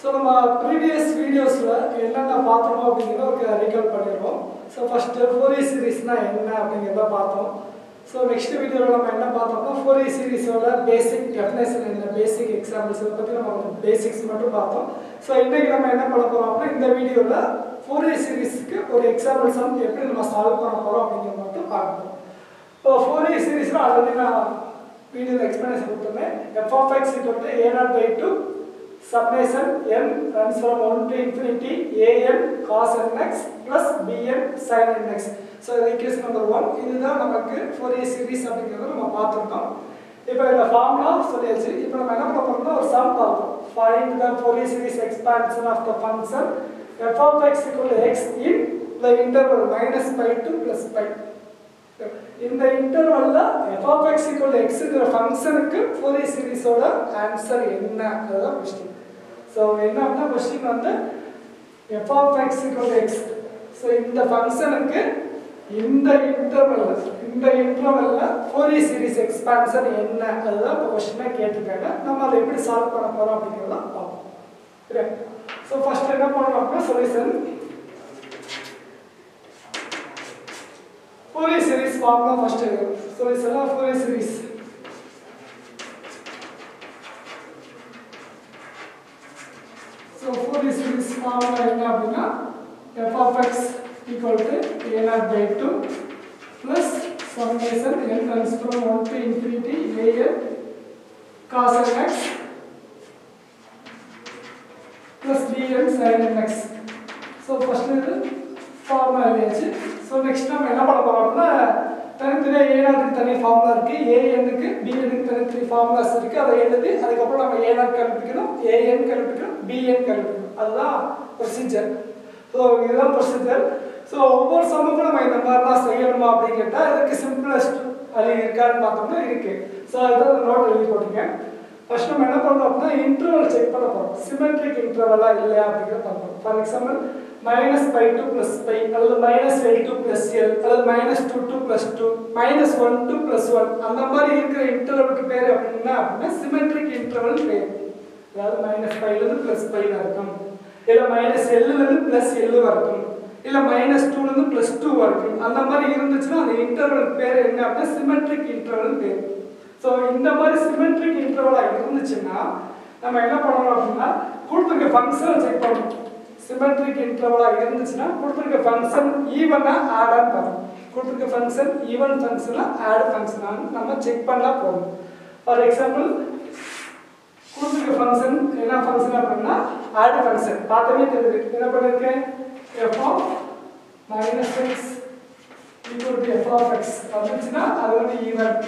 So நம்ம previous வீடியோஸில் என்னென்ன பார்த்தோமோ அப்படிங்கிறத ஒரு ரீகால் பண்ணிடுவோம் ஸோ ஃபஸ்ட்டு ஃபோரி சீரீஸ்னால் என்ன அப்படிங்கிறத பார்த்தோம் ஸோ நெக்ஸ்ட் வீடியோவில் நம்ம என்ன பார்த்தோம்னா ஃபோரி சீரீஸோட பேசிக் டெஃபினேஷன் என்ன பேசிக் எக்ஸாம்பிள்ஸ் இதை பற்றி நம்ம பேசிக்ஸ் மட்டும் பார்த்தோம் ஸோ இன்றைக்கி நம்ம என்ன பண்ண போகிறோம் அப்படின்னா இந்த வீடியோவில் ஃபோரி சீரீஸ்க்கு ஒரு எக்ஸாம்பிள் சம் எப்படி நம்ம சால்வ் பண்ண போகிறோம் அப்படிங்கிறத மட்டும் பார்க்கணும் இப்போ ஃபோர் ஏ சீரீஸில் ஆல்ரெடி நான் வீடியோவில் எக்ஸ்பிளனேஷன் கொடுத்துருந்தேன் f of x equal to a naught by two summation n runs from one to infinity a n cos n x plus b n sine n x so இது ஈக்குவேஷன் நம்பர் ஒன் இதுதான் நமக்கு four Fourier series அப்படிங்கிறத நம்ம பார்த்துருக்கோம் இப்போ இந்த formula சொல்லியாச்சு இப்போ நம்ம என்ன பண்ண போறோம்னா ஒரு சம் பார்த்தோம் find the Fourier series expansion of the function f of x equal to x in the interval minus pi to plus pi இந்த இன்டர்வல்ல f of x equal to xங்கிற ஃபங்க்ஷனுக்கு ஃபோரியர் சீரிஸோட ஆன்சர் என்ன அதுதான் question so என்ன அப்படின்னா question வந்து f of x equal to x so இந்த ஃபங்க்ஷனுக்கு இந்த இன்டர்வல்ல இந்த இன்டர்வல்ல ஃபோரியர் சீரிஸ் எக்ஸ்பான்ஷன் என்ன அதுதான் இப்போ கொஸ்டினாக கேட்டிருக்காங்க நம்ம அதை எப்படி சால்வ் பண்ண போறோம் அப்படிங்கிறத பார்ப்போம் சரியா ஸோ ஃபர்ஸ்ட் என்ன பண்ணணும் அப்படின்னா solution Fourier series formula first solution of Fourier series so Fourier series formula என்ன அப்படின்னா f of x equal to a naught by 2 plus summation n runs from 1 to infinity a n cos n x plus b n sin n x so first இது formula எழுதியாச்சு so next நம்ம என்ன பண்ண போறோம் அப்படின்னா தனித்தனியாக ஏனாட்டுக்கு தனி formula இருக்கு ஏஎனுக்கு பிஎனுக்கு தனித்தனி ஃபார்முலாஸ் இருக்கு அதை எழுதி அதுக்கப்புறம் நம்ம ஏனாட் கண்டுபிடிக்கணும் ஏஎன் கண்டுபிடிக்கணும் பிஎன் கண்டுபிடிக்கணும் அதுதான் ப்ரொசீஜர் ஸோ இதுதான் ப்ரொசீஜர் ஸோ ஒவ்வொரு சமூகம் நம்ம இந்த மாதிரிலாம் செய்யணுமா அப்படின்னு கேட்டால் இதுக்கு சிம்பிளஸ்ட் அது இருக்கான்னு பார்த்தோம்னா இருக்கு ஸோ அதுதான் நோட் எழுதி போட்டுங்க ஃபர்ஸ்ட் நம்ம என்ன பண்ணுறோம் அப்படின்னா இன்டர்வல் செக் பண்ண போகிறோம் சிமெட்ரிக் இன்டர்வலா இல்லையா அப்படிங்கிறத பார்ப்போம் for example minus pi to plus pi அல்லது minus L to plus L அல்லது minus two to plus two minus one to plus one அந்த மாதிரி இருக்கிற இன்டர்வலுக்கு பேர் அப்படின்னா அப்படின்னா சிமெட்ரிக் இன்டர்வல் பேர் அதாவது மைனஸ் ஃபைவ்லேருந்து ப்ளஸ் ஃபைவ் இருக்கும் இல்லை மைனஸ் எல்லுலேருந்து ப்ளஸ் எல்லு வரைக்கும் இல்லை மைனஸ் டூலேருந்து ப்ளஸ் டூ வரைக்கும் அந்த மாதிரி இருந்துச்சுன்னா அந்த இன்டர்வல் பேர் என்ன அப்படின்னா சிமெட்ரிக் இன்டர்வல் பேர் ஸோ இந்த மாதிரி சிமெட்ரிக் இன்டர்வலாக இருந்துச்சுன்னா நம்ம என்ன பண்ணணும் அப்படின்னா கொடுத்துருக்க ஃபங்க்ஷனை செக் பண்ணணும் சிமெட்ரிக் இன்டர்வலாக இருந்துச்சுன்னா கொடுத்துருக்க ஃபங்க்ஷன் ஈவனாக ஆடான்னு பார்க்கணும் கொடுத்துருக்க ஃபங்க்ஷன் ஈவன் ஃபங்க்ஷனாக ஆட் ஃபங்க்ஷனான்னு நம்ம செக் பண்ணால் போதும் ஃபார் எக்ஸாம்பிள் கொடுத்துருக்க ஃபங்க்ஷன் என்ன ஃபங்க்ஷன் அப்படின்னா ஆட் ஃபங்க்ஷன் பார்த்தவே தெரியுது என்ன பண்ணியிருக்கேன் f of minus x equal to f of x வந்துச்சுன்னா அது வந்து even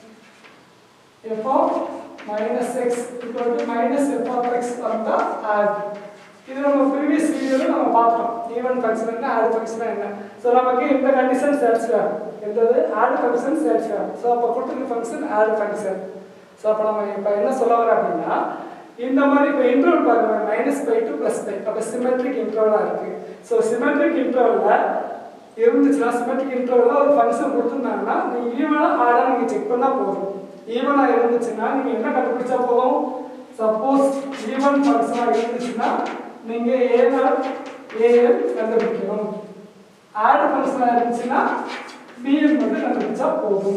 f of minus x equal to minus f of x வந்தா add இது நம்ம previous வீடியோல நம்ம பார்த்தோம் ஈவன் ஃபங்க்ஷன் என்ன ஆட் ஃபங்க்ஷன் என்ன சோ நமக்கு இந்த கண்டிஷன் சாட்டிஸ்ஃபை எந்தது ஆட் ஃபங்க்ஷன் சாட்டிஸ்ஃபை சோ அப்ப கொடுத்திருக்க ஃபங்க்ஷன் ஆட் ஃபங்க்ஷன் சோ அப்ப நம்ம இப்ப என்ன சொல்ல வர அப்படின்னா இந்த மாதிரி இப்போ இன்டர்வல் பாருங்க minus pi to plus pi அப்போ சிமெட்ரிக் இன்டர்வலா இருக்கு ஸோ சிமெட்ரிக் இன்டர்வல்ல இருந்துச்சுன்னா சிமெட்ரிக் இன்டர்வல்ல ஒரு ஃபங்க்ஷன் கொடுத்துருந்தாங்கன்னா நீங்க ஈவனா ஆடா நீங்க செக் பண்ணா போதும் ஈவனா இருந்துச்சுன்னா நீங்க என்ன கண்டுபிடிச்சா போதும் சப்போஸ் ஈவன் ஃபங்க்ஷனா இருந்துச்சுன்னா நீங்க ஏ நாட் ஏஎல் கண்டுபிடிக்கணும் ஆட் ஃபங்க்ஷனா இருந்துச்சுன்னா பிஎல் மட்டும் கண்டுபிடிச்சா போதும்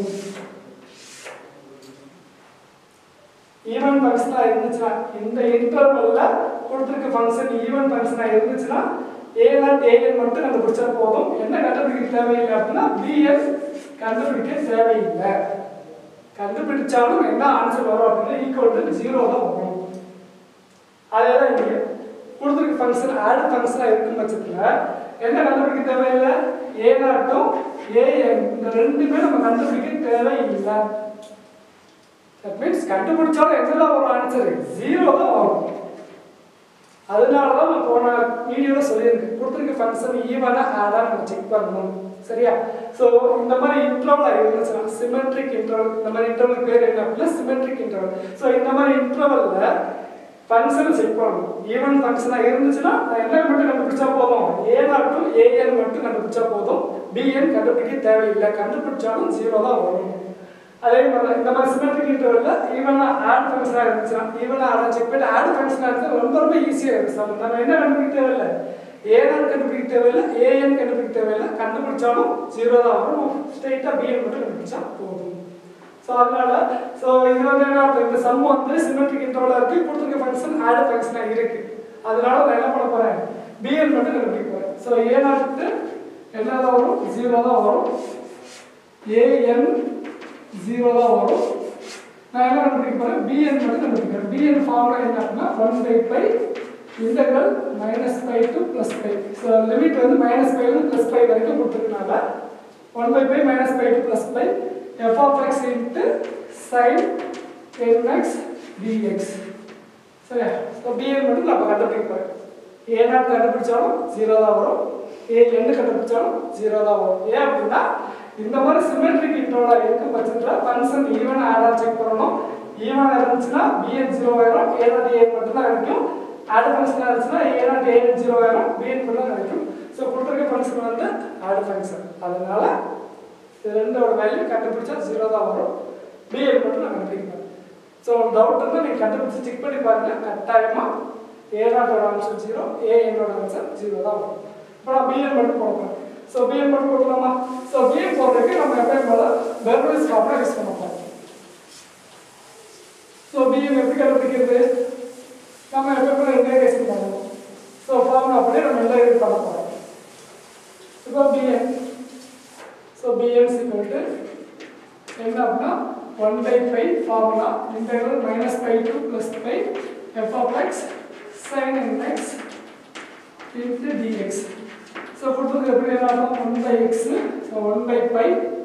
ஈவன் ஃபங்க்ஷனா இருந்துச்சுன்னா இந்த இன்டர்வல்ல கொடுத்துருக்க ஃபங்க்ஷன் ஈவன் ஃபங்க்ஷனா இருந்துச்சுன்னா ஏ நாட் ஏஎல் மட்டும் கண்டுபிடிச்சா போதும் என்ன கண்டுபிடிக்க தேவையில்லை அப்படின்னா பிஎல் கண்டுபிடிக்க தேவையில்லை கண்டுபிடிச்சாலும் என்ன ஆன்சர் வரும் அப்படின்னா ஈக்குவல் டு ஜீரோ தான் வரும் அதே தான் இங்கே கொடுத்துருக்க ஃபங்க்ஷன் ஆட் ஃபங்க்ஷனாக இருக்கும் பட்சத்தில் என்ன கண்டுபிடிக்க தேவையில்லை ஏ நாட்டும் ஏஎன் இந்த ரெண்டுமே நம்ம கண்டுபிடிக்க தேவையில்லை தட் மீன்ஸ் கண்டுபிடிச்சாலும் என்னதான் வரும் ஆன்சர் ஜீரோ தான் வரும் அதனால தான் நான் போன வீடியோவில் சொல்லியிருக்கேன் கொடுத்துருக்க ஃபங்க்ஷன் ஈவனாக ஆடாக நம்ம செக் பண்ணணும் சரியா ஸோ இந்த மாதிரி இன்டர்வல் இருந்துச்சுன்னா சிமெட்ரிக் இன்டர்வல் இந்த மாதிரி இன்டர்வல் பேர் என்ன அப்படின்னா சிமெட்ரிக் இன்டர்வல் ஸோ இந்த மாதிரி இன்டர்வலில் ஃபங்க்ஷனை செக் பண்ணணும் ஈவன் ஃபங்க்ஷனாக இருந்துச்சுன்னா நான் என்ன மட்டும் கண்டுபிடிச்சா போதும் ஏ நாட்டும் ஏஎன் மட்டும் கண்டுபிடிச்சா போதும் பிஎன் கண்டுபிடிக்க தேவையில்லை கண்டுபிடிச்சாலும் ஜீரோ தான் வரும் அதே மாதிரி இந்த மாதிரி சிமெட்ரிக் இன்டர்வல்ல ஈவனா ஆட் ஃபங்க்ஷனாக இருந்துச்சுன்னா ஈவனா ஆட் செக் பண்ணிட்டு ஆட் ஃபங்க்ஷனாக இருந்தால் ரொம்ப ரொம்ப ஈஸியாக இருக்கும் சார் நம்ம என்ன கண்டுபிடிக்க தேவையில்ல ஏஎன் கண்டுபிடிக்க தேவையில்லை ஏஎன் கண்டுபிடிக்க தேவையில்லை கண்டுபிடிச்சாலும் ஜீரோ தான் வரும் ஸ்ட்ரெயிட்டாக பிஎன் மட்டும் கண்டுபிடிச்சா போதும் ஸோ அதனால ஸோ இது வந்து என்ன அர்த்தம்? இந்த சம் வந்து சிமெட்ரிக் இன்டர்வலாக இருக்கு கொடுத்துருக்க ஃபங்க்ஷன் ஆட் ஃபங்க்ஷனாக இருக்கு அதனால நான் என்ன பண்ண போறேன் பிஎன் மட்டும் கண்டுபிடிக்க போறேன் ஸோ ஏ நாட்டு என்ன தான் வரும் ஜீரோ தான் வரும் ஏஎன் ஜீரோ தான் வரும் நான் என்ன கண்டுபிடிக்க போறேன் பிஎன் மட்டும் கண்டுபிடிக்கிறேன் பிஎன் ஃபார்முலா என்ன அப்படின்னா one by pi integral minus pi to plus pi so limit வந்து மைனஸ் பைலேருந்து ப்ளஸ் பை வரைக்கும் கொடுத்துருக்கனால one by pi minus pi to plus pi f of x into sine ten x dx சரியா so b n மட்டும் நம்ம கண்டுபிடிக்க போகிறோம் ஏ not கண்டுபிடிச்சாலும் zero தான் வரும் ஏ என்ன கண்டுபிடிச்சாலும் ஜீரோ தான் வரும் ஏன் அப்படின்னா இந்த மாதிரி சிமெட்ரிக் இன்ட்ரோட இருக்க பட்சத்தில் ஃபங்க்ஷன் ஈவன் ஆடாக செக் பண்ணணும் ஈவன் இருந்துச்சுன்னா பிஎன் ஜீரோ ஆயிரும் ஏ நாட் ஏ மட்டும் தான் கிடைக்கும் ஆட் ஃபங்க்ஷன் இருந்துச்சுன்னா ஏ நாட் ஏ ஜீரோ ஆயிரும் பிஎன் மட்டும் தான் கிடைக்கும் ஸோ கொடுத்துருக்க ஃபங்க்ஷன் வந்து ஆட் ஃபங்க்ஷன் அதனால இது ரெண்டோட வேல்யூ கண்டுபிடிச்சா ஜீரோ தான் வரும் பிஎன் மட்டும் நான் கண்டுபிடிக்கிறேன் ஸோ டவுட் இருந்தால் நீங்கள் கண்டுபிடிச்சு செக் பண்ணி பாருங்க கட்டாயமாக ஏ நாட்டோட ஆன்சர் ஜீரோ ஏ என்னோட ஆன்சர் ஜீரோ தான் வரும் இப்போ நான் பிஎன் மட்டும் போடுறேன் ஸோ பிஎன் மட்டும் போடலாமா ஸோ பிஎன் போடுறதுக்கு நம்ம எப்பயும் போல பெர்வலிஸ் ஃபார்முலா யூஸ் பண்ண போகிறோம் ஸோ பிஎன் எப்படி கண்டுபிடிக்கிறது நம்ம எப்பயும் போல இன்டெகிரேஷன் பண்ணுவோம் ஸோ ஃபார்முலா அப்படியே நம்ம இன்டெகிரேட் பண்ண போகிறோம் இப்போ b n so b n equal to என்ன அப்படின்னா one by pi formula integral minus pi to plus pi f of x sine n x into dx so கொடுத்தது எப்படி என்ன one by x so one by pi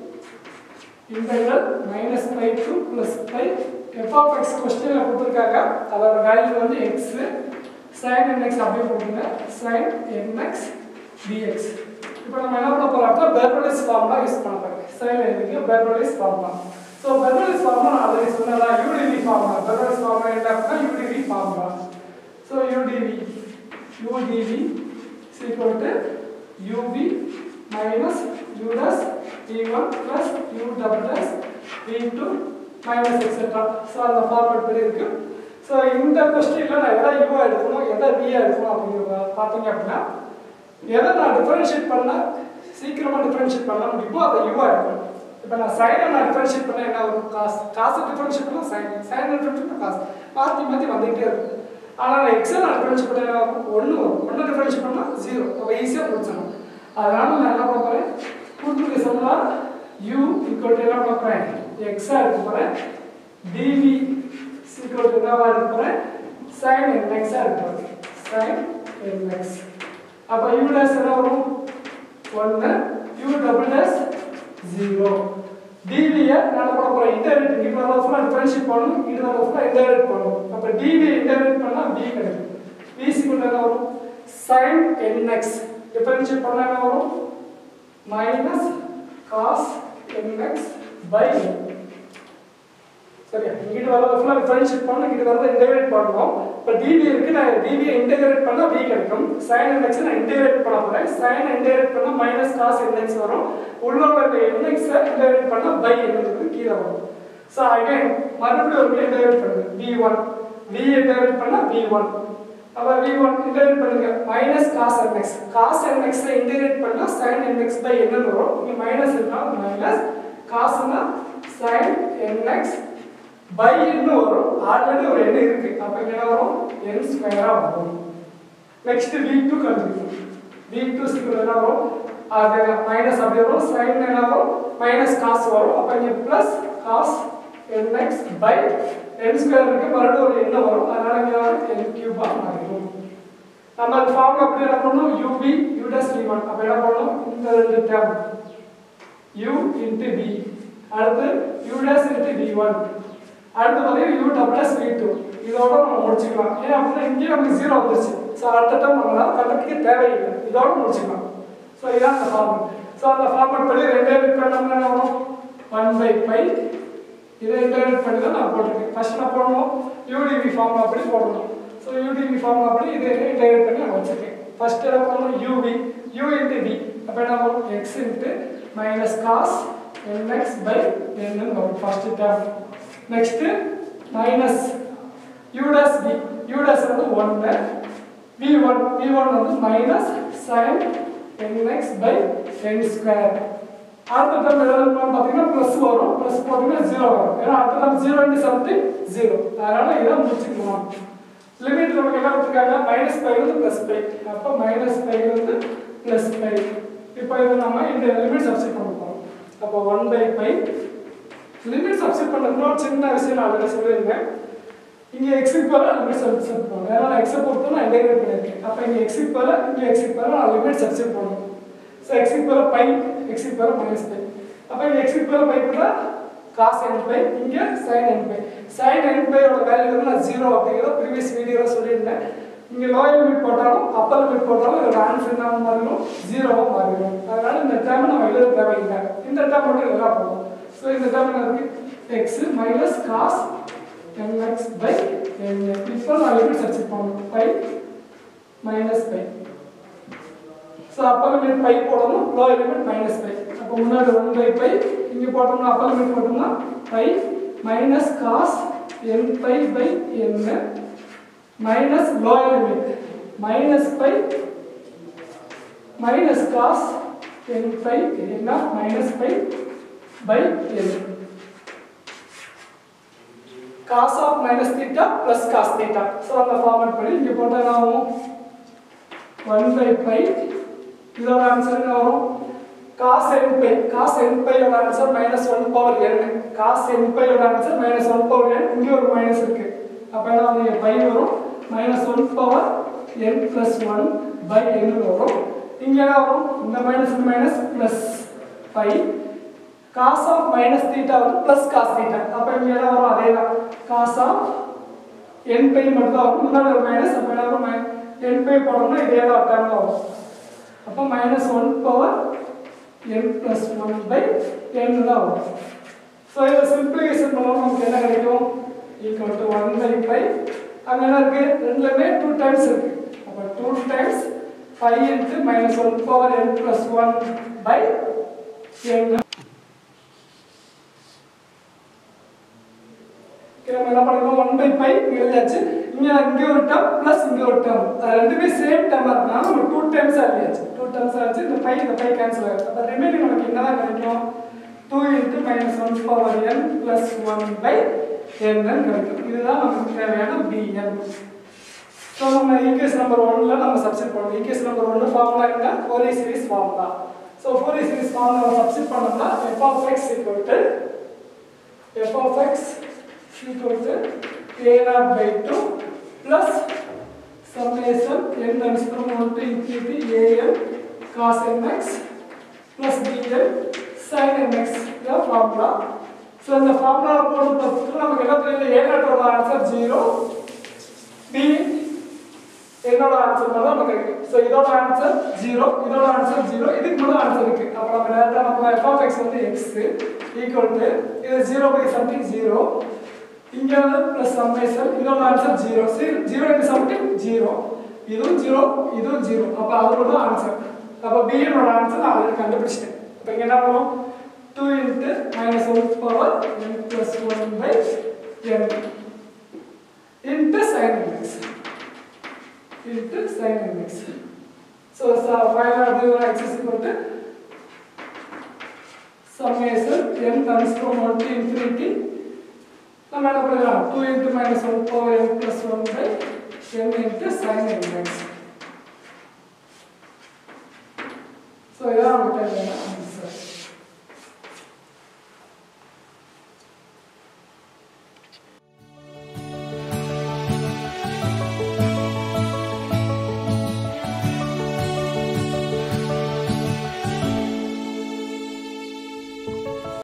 integral minus pi to plus pi f of x கொஸ்டினில் கொடுத்துருக்காங்க அதோட value வந்து X sine n X அப்படியே போட்டுங்க sign n X dx இப்போ நம்ம என்ன பண்ண போறோம் அப்படின்னா பெர்பலிஸ் ஃபார்முலா யூஸ் பண்ண போறோம் சைன் எதுக்கு Bernoulli's formula so Bernoulli's formula நான் ஆல்ரெடி சொன்னதா யூடிவி ஃபார்முலா பெர்பலிஸ் ஃபார்முலா என்ன அப்படின்னா u dv formula so u dv u dv equal to UB minus U dash V1 plus U double dash V2 minus etc. So அந்த format படி இருக்கு so இந்த கொஸ்டினில் நான் எதை யூ எடுக்கணும் எதை வி எடுக்கணும் அப்படிங்கிறத பார்த்தீங்க அப்படின்னா எதை நான் டிஃபரன்ஷியேட் பண்ணால் சீக்கிரமாக டிஃபரன்ஷியேட் பண்ண முடியுமோ அதை யூவாக எடுக்கணும் இப்போ நான் சைனை நான் டிஃபரன்ஷியேட் பண்ண என்ன வரும் காசு காசு டிஃபரன்ஷியேட் பண்ணால் சைன் சைன் டிஃபரன்ஷியேட் பண்ண காசு மாற்றி மாற்றி வந்துகிட்டே இருக்கும் ஆனால் எக்ஸை நான் டிஃபரன்ஷியேட் பண்ண என்ன வரும் ஒன்று வரும் ஒன்று டிஃபரன்ஷியேட் பண்ணால் ஜீரோ அப்போ ஈஸியாக முடிச்சிடணும் அதனால நான் என்ன பண்ண போகிறேன் கொடுத்துருக்க சொன்னால் யூ ஈக்குவல் என்ன பண்ண போகிறேன் எக்ஸாக எடுக்க போகிறேன் டிவி ஈக்குவல் என்னவா எடுக்க போகிறேன் சைன் என்எக்ஸாக எடுக்க போகிறேன் சைன் என்எக்ஸ் அப்போ யூ டேஸ் என்ன வரும் ஒன்று யூ டபுள் டேஸ் ஜீரோ டிவியை நான் பண்ண போகிறேன் இன்டர்நெட் இங்கே வர ஃபுல்லாக டிஃபரன்ஷியேட் பண்ணணும் இங்கே வர ஃபுல்லாக இன்டர்நெட் பண்ணணும் அப்போ டிவி இன்டர்நெட் பண்ணால் பி கிடைக்கும் பி சிக்குள்ள என்ன வரும் சைன் என்எக்ஸ் டிஃபரன்ஷியேட் பண்ணால் என்ன வரும் மைனஸ் காஸ் என்எக்ஸ் பை சரியா இங்கிட்டு வரது ஃபுல்லாக டிஃபரன்ஷியேட் பண்ணணும் இங்கிட்டு வரதை இன்டகிரேட் பண்ணணும் இப்போ டிவி இருக்கு நான் டிவியை இன்டகிரேட் பண்ணால் பி கிடைக்கும் சைன் என்எக்ஸ் நான் இன்டகிரேட் பண்ண போகிறேன் சைன் இன்டகிரேட் பண்ணால் மைனஸ் காஸ் என்எக்ஸ் வரும் உள்ள உள்ள என்எக்ஸை இன்டகிரேட் பண்ணால் பை என்னது கீழே வரும் ஸோ அகைன் மறுபடியும் ஒரு இன்டகிரேட் பண்ணுங்க வி ஒன் வி இன்டகிரேட் பண்ணால் வி ஒன் அப்போ வி ஒன் இன்டகிரேட் பண்ணுங்க மைனஸ் காஸ் என்எக்ஸ் காஸ் என்எக்ஸை இன்டகிரேட் பண்ணால் சைன் என்எக்ஸ் பை என்னன்னு வரும் இங்கே மைனஸ் இருந்தால் மைனஸ் காசுனா சைன் என்எக்ஸ் பை எண்ணு வரும் ஆல்ரெடி ஒரு எண்ணு இருக்கு அப்ப இங்க என்ன வரும் என் ஸ்கொயரா வரும் நெக்ஸ்ட் வி டூ கண்டுபிடிக்கணும் வி டூ சிக்கல் என்ன வரும் அது மைனஸ் அப்படி வரும் சைன் என்ன வரும் மைனஸ் காசு வரும் அப்ப இங்க plus cos n x by n square இருக்கு மறுபடியும் ஒரு எண்ணு வரும் அதனால இங்க வரும் என் கியூபா மாறிடும் நம்ம அந்த ஃபார்ம் அப்படி என்ன பண்ணணும் u v u dash v one அப்ப என்ன பண்ணணும் இந்த ரெண்டு டேர்ம் u into v அடுத்து u dash into v1 அடுத்து பார்த்தீங்கன்னா u double dash v2 இதோட நம்ம முடிச்சுக்கலாம் ஏன் அப்படின்னா இங்கேயே நமக்கு ஜீரோ வந்துருச்சு ஸோ அடுத்த டைம் நம்மளால கண்டுபிடிக்க தேவையில்லை இதோட முடிச்சுக்கலாம் ஸோ இதான் அந்த ஃபார்மெட் ஸோ அந்த ஃபார்மெட் படி ரெண்டே பிட் பண்ணோம்னா என்ன வரும் ஒன் பை பை இதை இன்டர்நெட் பண்ணி தான் நான் போட்டிருக்கேன் ஃபர்ஸ்ட் நான் போடணும் யூடிவி ஃபார்ம் அப்படி போடணும் ஸோ யூடிவி ஃபார்ம் அப்படி இதை இன்டர்நெட் பண்ணி நான் வச்சிருக்கேன் ஃபர்ஸ்ட் என்ன பண்ணணும் யூவி யூ இன்ட்டு வி அப்போ என்ன வரும் x into minus cos nx by n ன்னு வரும் first term next minus u dash b u dash வந்து 1 v1 v1 வந்து minus sin nx by n square அடுத்த டேர்ம் எழுதணும் பார்த்தீங்கன்னா ப்ளஸ் வரும் ப்ளஸ் போட்டீங்கன்னா ஜீரோ வரும் ஏன்னா அடுத்த term zero into something zero அதனால இதை முடிச்சுக்கலாம் லிமிட் நமக்கு என்ன கொடுத்துருக்காங்க மைனஸ் பை வந்து ப்ளஸ் பை அப்போ மைனஸ் பை வந்து ப்ளஸ் பை இப்போ இதை நம்ம இந்த லிமிட் சப்ஸ்டிட் பண்ண போகிறோம் அப்போ one by pi limit substitute பண்ணுறதுல ஒரு சின்ன விஷயம் நான் அதில் சொல்லியிருந்தேன் இங்கே எக்ஸுக்கு பதிலாக லிமிட் சப்ஸ்டிட் பண்ணுவோம் ஏன்னா நான் எக்ஸை பொறுத்து நான் இன்டெகிரேட் பண்ணியிருக்கேன் அப்போ இங்கே எக்ஸுக்கு பதிலாக இங்கே எக்ஸுக்கு பதிலாக நான் லிமிட் சப்ஸ்டிட் பண்ணணும் ஸோ எக்ஸுக்கு பதிலாக பை எக்ஸுக்கு பதிலாக மைனஸ் பை அப்போ இங்கே எக்ஸுக்கு பதிலாக பை பண்ணால் காஸ் என் பை இங்கே sine n pi sine n பையோட வேல்யூ வந்து நான் ஜீரோ அப்படிங்கிறத ப்ரீவியஸ் வீடியோவில் சொல்லியிருந்தேன் இங்கே லோயர் லிமிட் போட்டாலும் அப்பர் லிமிட் போட்டாலும் இதோட ஆன்சர் என்ன மாறிடும் ஜீரோவாக மாறிடும் அதனால இந்த டேர்ம் நம்ம எழுத தேவையில்லை இந்த டேர்ம் மட்டும் எழுதா போதும் ஸோ இந்த டேர்ம் என்ன இருக்கு x minus cos nx pi n இப்போ நான் லிமிட் சர்ச் பண்ணணும் pi minus pi so upper limit pi போடணும் லோயர் லிமிட் மைனஸ் பை அப்போ முன்னாடி ஒன் பை பை இங்கே போட்டோம்னா அப்பர் லிமிட் போட்டோம்னா pi minus cos n pi pi என்ன minus lower limit minus pi minus cos n pi என்ன minus pi pi n cos of minus theta plus cos theta so அந்த format படி இங்கே போட்டால் என்ன ஆகும் ஒன் பை பை இதோட answer என்ன வரும் cos n pi cos n பையோட answer minus one power n cos n பையோட answer minus one power n இங்கே ஒரு மைனஸ் இருக்கு அப்போ என்ன வந்து பை வரும் minus one power n plus one by n வரும் இங்கே என்ன வரும் இந்த minus minus plus pi cos of minus theta வந்து பிளஸ் காஸ் தீட்டா அப்போ இங்கே என்ன வரும் அதே தான் காஸ் ஆஃப் என் பை மட்டும் தான் வரும் முன்னாடி ஒரு மைனஸ் அப்போ என்ன வரும் என் பை போடணும்னா இதே தான் டேர்ம் வரும் அப்போ minus one power n plus one by n தான் வரும் ஸோ இதை சிம்பிளிஃபிகேஷன் பண்ணோம் நமக்கு என்ன கிடைக்கும் equal to one by pi அங்கே என்ன இருக்கு ரெண்டுலையுமே டூ டைம்ஸ் இருக்கு அப்போ two times five into minus one power n plus one by n நம்ம என்ன பண்ணிருக்கோம் ஒன் பை பை எழுதியாச்சு இங்க இங்க ஒரு டேர்ம் பிளஸ் இங்க ஒரு டேர்ம் ரெண்டுமே சேம் டேர்ம் இருக்கனால நம்ம டூ டைம்ஸ் எழுதியாச்சு டூ டைம்ஸ் ஆச்சு இந்த பை இந்த பை கேன்சல் ஆகும் அப்ப ரிமைனிங் நமக்கு என்னதான் கிடைக்கும் two into minus one power n plus one by n கிடைக்கும் இதுதான் நமக்கு தேவையான பிஎன் ஸோ நம்ம ஈக்குவேஷன் நம்பர் ஒன்ல நம்ம சப்ஸ்டிட் பண்ணணும் ஈக்குவேஷன் நம்பர் ஒன்று ஃபார்முலா என்ன Fourier series formula so Fourier series formula substitute பண்ணோம்னா f of x equal to f of x equal to a naught by 2 plus summation n times from 1 to infinity a n cos nx plus b n sin nx the formula so இந்த formula போட்டு பார்த்துட்டு நமக்கு என்ன தெரியுது a naught ஓட answer 0 b என்னோட answer தான் நமக்கு இருக்கு ஸோ இதோட ஆன்சர் ஜீரோ இதோட ஆன்சர் ஜீரோ இதுக்கு மட்டும் ஆன்சர் இருக்கு அப்போ நம்ம டேரக்டாக நம்ம எஃப் ஆஃப் எக்ஸ் வந்து எக்ஸ் ஈக்குவல் டு இது ஜீரோ பை சம்திங் ஜீரோ இங்கே வந்து ப்ளஸ் சம்மேஷன் இதோட ஆன்சர் ஜீரோ சரி ஜீரோ இன்ட்டு சம்திங் ஜீரோ இதுவும் ஜீரோ இதுவும் ஜீரோ அப்போ அது மட்டும் ஆன்சர் அப்போ பிஎனோட ஆன்சர் நான் ஆல்ரெடி கண்டுபிடிச்சிட்டேன் இப்போ இங்கே என்ன பண்ணுவோம் two into minus one power n plus one by n into sine x into sin mx. So, so final of the x is equal to summation n comes from 1 to infinity. நம்ம என்ன பண்ணலாம் 2 into minus 1 power n plus 1 by n into sin mx.